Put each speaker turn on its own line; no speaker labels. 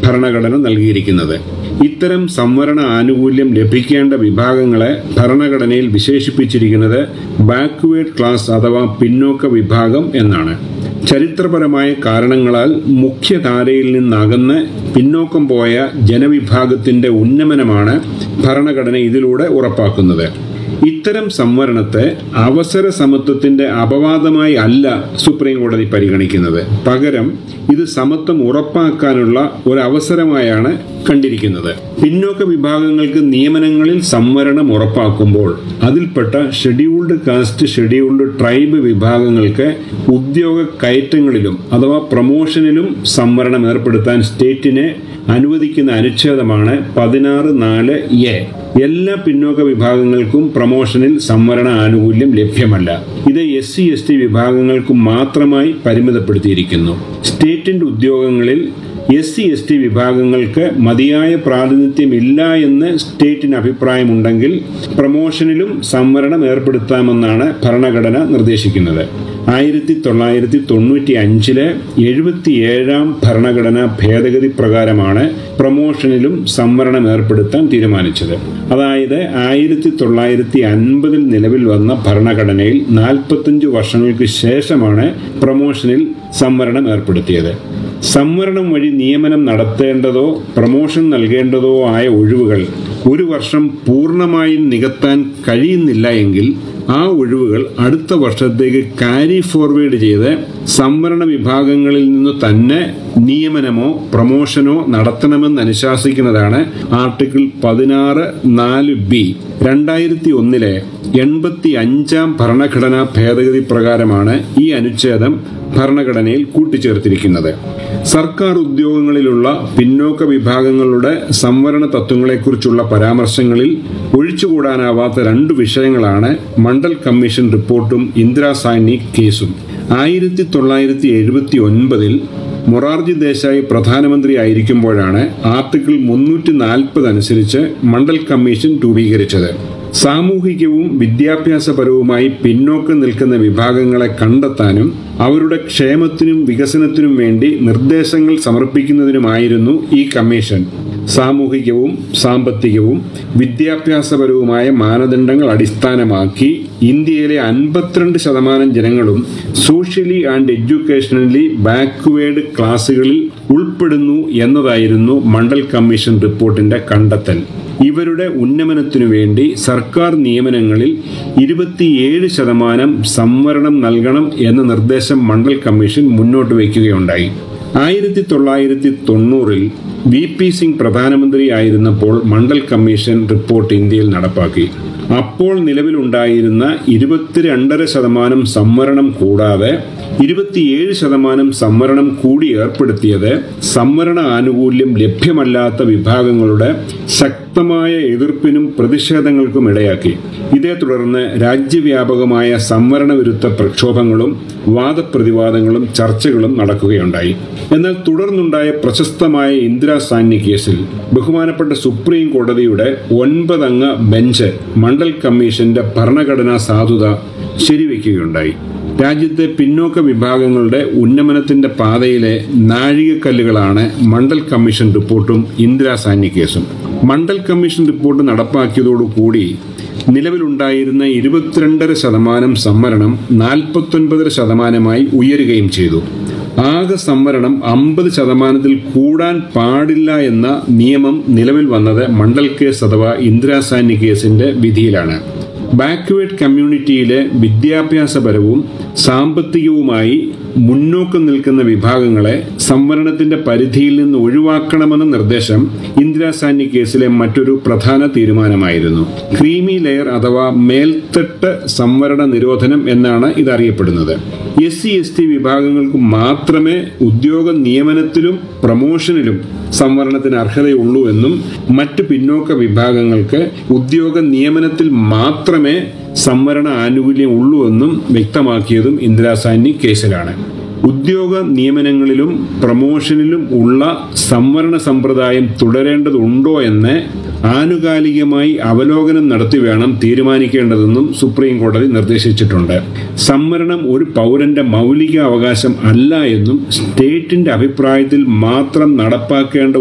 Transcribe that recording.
ഭരണഘടന നൽകിയിരിക്കുന്നത് ഇത്തരം സംവരണ ആനുകൂല്യം ലഭിക്കേണ്ട വിഭാഗങ്ങളെ ഭരണഘടനയിൽ വിശേഷിപ്പിച്ചിരിക്കുന്നത് ബാക്ക്വേർഡ് ക്ലാസ് അഥവാ പിന്നോക്ക വിഭാഗം എന്നാണ് ചരിത്രപരമായ കാരണങ്ങളാൽ മുഖ്യധാരയിൽ നിന്നകന്ന് പിന്നോക്കം പോയ ജനവിഭാഗത്തിന്റെ ഉന്നമനമാണ് ഭരണഘടന ഇതിലൂടെ ഉറപ്പാക്കുന്നത് ഇത്തരം സംവരണത്തെ അവസര സമത്വത്തിന്റെ അപവാദമായി അല്ല സുപ്രീം കോടതി പരിഗണിക്കുന്നത് പകരം ഇത് സമത്വം ഉറപ്പാക്കാനുള്ള ഒരു അവസരമായാണ് കണ്ടിരിക്കുന്നത് പിന്നോക്ക വിഭാഗങ്ങൾക്ക് നിയമനങ്ങളിൽ സംവരണം ഉറപ്പാക്കുമ്പോൾ അതിൽപ്പെട്ട ഷെഡ്യൂൾഡ് കാസ്റ്റ് ഷെഡ്യൂൾഡ് ട്രൈബ് വിഭാഗങ്ങൾക്ക് ഉദ്യോഗ കയറ്റങ്ങളിലും അഥവാ പ്രൊമോഷനിലും സംവരണം ഏർപ്പെടുത്താൻ സ്റ്റേറ്റിനെ അനുവദിക്കുന്ന അനുച്ഛേദമാണ് പതിനാറ് നാല് എ എല്ലാ പിന്നോക്ക വിഭാഗങ്ങൾക്കും പ്രൊമോഷനിൽ സംവരണ ആനുകൂല്യം ലഭ്യമല്ല ഇത് എസ് സി എസ് ടി വിഭാഗങ്ങൾക്ക് മാത്രമായി പരിമിതപ്പെടുത്തിയിരിക്കുന്നു സ്റ്റേറ്റിന്റെ ഉദ്യോഗങ്ങളിൽ എസ് സി എസ് ടി വിഭാഗങ്ങൾക്ക് മതിയായ പ്രാതിനിധ്യമില്ല എന്ന് സ്റ്റേറ്റിന് അഭിപ്രായമുണ്ടെങ്കിൽ പ്രൊമോഷനിലും സംവരണം ഏർപ്പെടുത്താമെന്നാണ് ഭരണഘടന നിർദ്ദേശിക്കുന്നത് ആയിരത്തി തൊള്ളായിരത്തി തൊണ്ണൂറ്റി അഞ്ചിലെ എഴുപത്തിയേഴാം ഭരണഘടനാ ഭേദഗതി പ്രകാരമാണ് പ്രൊമോഷനിലും സംവരണം ഏർപ്പെടുത്താൻ തീരുമാനിച്ചത് അതായത് ആയിരത്തി തൊള്ളായിരത്തി അൻപതിൽ നിലവിൽ വന്ന ഭരണഘടനയിൽ നാൽപ്പത്തഞ്ച് വർഷങ്ങൾക്ക് ശേഷമാണ് പ്രൊമോഷനിൽ സംവരണം ഏർപ്പെടുത്തിയത് സംവരണം വഴി നിയമനം നടത്തേണ്ടതോ പ്രൊമോഷൻ നൽകേണ്ടതോ ആയ ഒഴിവുകൾ ഒരു വർഷം പൂർണ്ണമായും നികത്താൻ കഴിയുന്നില്ല എങ്കിൽ ആ ഒഴിവുകൾ അടുത്ത വർഷത്തേക്ക് കാരി ഫോർവേഡ് ചെയ്ത് സംവരണ വിഭാഗങ്ങളിൽ നിന്ന് തന്നെ നിയമനമോ പ്രൊമോഷനോ നടത്തണമെന്ന് അനുശാസിക്കുന്നതാണ് ആർട്ടിക്കിൾ പതിനാറ് നാല് ബി രണ്ടായിരത്തി ഒന്നിലെ എൺപത്തി അഞ്ചാം ഭരണഘടനാ ഭേദഗതി പ്രകാരമാണ് ഈ അനുച്ഛേദം ഭരണഘടനയിൽ കൂട്ടിച്ചേർത്തിരിക്കുന്നത് സർക്കാർ ഉദ്യോഗങ്ങളിലുള്ള പിന്നോക്ക വിഭാഗങ്ങളുടെ സംവരണ തത്വങ്ങളെക്കുറിച്ചുള്ള പരാമർശങ്ങളിൽ ഒഴിച്ചുകൂടാനാവാത്ത രണ്ട് വിഷയങ്ങളാണ് മണ്ഡൽ കമ്മീഷൻ റിപ്പോർട്ടും ഇന്ദിരാ സാഹ്നി കേസും ആയിരത്തി തൊള്ളായിരത്തി എഴുപത്തി ഒൻപതിൽ മൊറാർജി ദേശായി പ്രധാനമന്ത്രി ആയിരിക്കുമ്പോഴാണ് ആർട്ടിക്കിൾ മുന്നൂറ്റി നാൽപ്പത് അനുസരിച്ച് മണ്ഡൽ കമ്മീഷൻ രൂപീകരിച്ചത് സാമൂഹികവും വിദ്യാഭ്യാസപരവുമായി പിന്നോക്കം നിൽക്കുന്ന വിഭാഗങ്ങളെ കണ്ടെത്താനും അവരുടെ ക്ഷേമത്തിനും വികസനത്തിനും വേണ്ടി നിർദ്ദേശങ്ങൾ സമർപ്പിക്കുന്നതിനുമായിരുന്നു ഈ കമ്മീഷൻ സാമൂഹികവും സാമ്പത്തികവും വിദ്യാഭ്യാസപരവുമായ മാനദണ്ഡങ്ങൾ അടിസ്ഥാനമാക്കി ഇന്ത്യയിലെ അൻപത്തിരണ്ട് ശതമാനം ജനങ്ങളും സോഷ്യലി ആൻഡ് എഡ്യൂക്കേഷണലി ബാക്ക്വേർഡ് ക്ലാസുകളിൽ ഉൾപ്പെടുന്നു എന്നതായിരുന്നു മണ്ഡൽ കമ്മീഷൻ റിപ്പോർട്ടിന്റെ കണ്ടെത്തൽ ഇവരുടെ ഉന്നമനത്തിനു വേണ്ടി സർക്കാർ നിയമനങ്ങളിൽ ഇരുപത്തിയേഴ് ശതമാനം സംവരണം നൽകണം എന്ന നിർദ്ദേശം മണ്ഡൽ കമ്മീഷൻ മുന്നോട്ട് വയ്ക്കുകയുണ്ടായി ആയിരത്തി തൊള്ളായിരത്തി തൊണ്ണൂറിൽ വി പി സിംഗ് പ്രധാനമന്ത്രി ആയിരുന്നപ്പോൾ മണ്ഡൽ കമ്മീഷൻ റിപ്പോർട്ട് ഇന്ത്യയിൽ നടപ്പാക്കി അപ്പോൾ നിലവിലുണ്ടായിരുന്ന ഇരുപത്തിരണ്ടര ശതമാനം സംവരണം കൂടാതെ ഇരുപത്തിയേഴ് ശതമാനം സംവരണം കൂടി ഏർപ്പെടുത്തിയത് സംവരണ ആനുകൂല്യം ലഭ്യമല്ലാത്ത വിഭാഗങ്ങളുടെ ശക്തമായ എതിർപ്പിനും പ്രതിഷേധങ്ങൾക്കും ഇടയാക്കി ഇതേ തുടർന്ന് രാജ്യവ്യാപകമായ സംവരണ വിരുദ്ധ പ്രക്ഷോഭങ്ങളും വാദപ്രതിവാദങ്ങളും ചർച്ചകളും നടക്കുകയുണ്ടായി എന്നാൽ തുടർന്നുണ്ടായ പ്രശസ്തമായ ഇന്ദിരാ സാഹ്നി കേസിൽ ബഹുമാനപ്പെട്ട സുപ്രീം കോടതിയുടെ ഒൻപതംഗ ബെഞ്ച് മണ്ഡൽ കമ്മീഷന്റെ ഭരണഘടനാ സാധുത ശരിവെക്കുകയുണ്ടായി രാജ്യത്തെ പിന്നോക്ക വിഭാഗങ്ങളുടെ ഉന്നമനത്തിന്റെ പാതയിലെ നാഴികക്കല്ലുകളാണ് മണ്ഡൽ കമ്മീഷൻ റിപ്പോർട്ടും ഇന്ദിരാ സാഹ്നി കേസും മണ്ഡൽ കമ്മീഷൻ റിപ്പോർട്ട് നടപ്പാക്കിയതോടുകൂടി നിലവിലുണ്ടായിരുന്ന ഇരുപത്തിരണ്ടര ശതമാനം സംവരണം നാൽപ്പത്തൊൻപതര ശതമാനമായി ഉയരുകയും ചെയ്തു ആകെ സംവരണം അമ്പത് ശതമാനത്തിൽ കൂടാൻ പാടില്ല എന്ന നിയമം നിലവിൽ വന്നത് മണ്ഡൽ കേസ് അഥവാ ഇന്ദിരാസാനി കേസിന്റെ വിധിയിലാണ് ബാക്ക്വേർഡ് കമ്മ്യൂണിറ്റിയിലെ വിദ്യാഭ്യാസപരവും സാമ്പത്തികവുമായി മുന്നോക്കം നിൽക്കുന്ന വിഭാഗങ്ങളെ സംവരണത്തിന്റെ പരിധിയിൽ നിന്ന് ഒഴിവാക്കണമെന്ന നിർദ്ദേശം ഇന്ദിരാസാനി കേസിലെ മറ്റൊരു പ്രധാന തീരുമാനമായിരുന്നു ക്രീമി ലെയർ അഥവാ മേൽത്തട്ട് സംവരണ നിരോധനം എന്നാണ് ഇതറിയപ്പെടുന്നത് എസ് സി എസ് ടി വിഭാഗങ്ങൾക്ക് മാത്രമേ ഉദ്യോഗ നിയമനത്തിലും പ്രമോഷനിലും സംവരണത്തിന് അർഹതയുള്ളൂ എന്നും മറ്റ് പിന്നോക്ക വിഭാഗങ്ങൾക്ക് ഉദ്യോഗ നിയമനത്തിൽ മാത്രമേ സംവരണ ആനുകൂല്യം ഉള്ളൂ എന്നും വ്യക്തമാക്കിയതും ഇന്ദിരാസാനി കേസിലാണ് ഉദ്യോഗ നിയമനങ്ങളിലും പ്രമോഷനിലും ഉള്ള സംവരണ സമ്പ്രദായം തുടരേണ്ടതുണ്ടോ എന്ന് ആനുകാലികമായി അവലോകനം നടത്തി വേണം തീരുമാനിക്കേണ്ടതെന്നും സുപ്രീം കോടതി നിർദ്ദേശിച്ചിട്ടുണ്ട് സംവരണം ഒരു പൗരന്റെ മൗലിക അവകാശം അല്ല എന്നും സ്റ്റേറ്റിന്റെ അഭിപ്രായത്തിൽ മാത്രം നടപ്പാക്കേണ്ട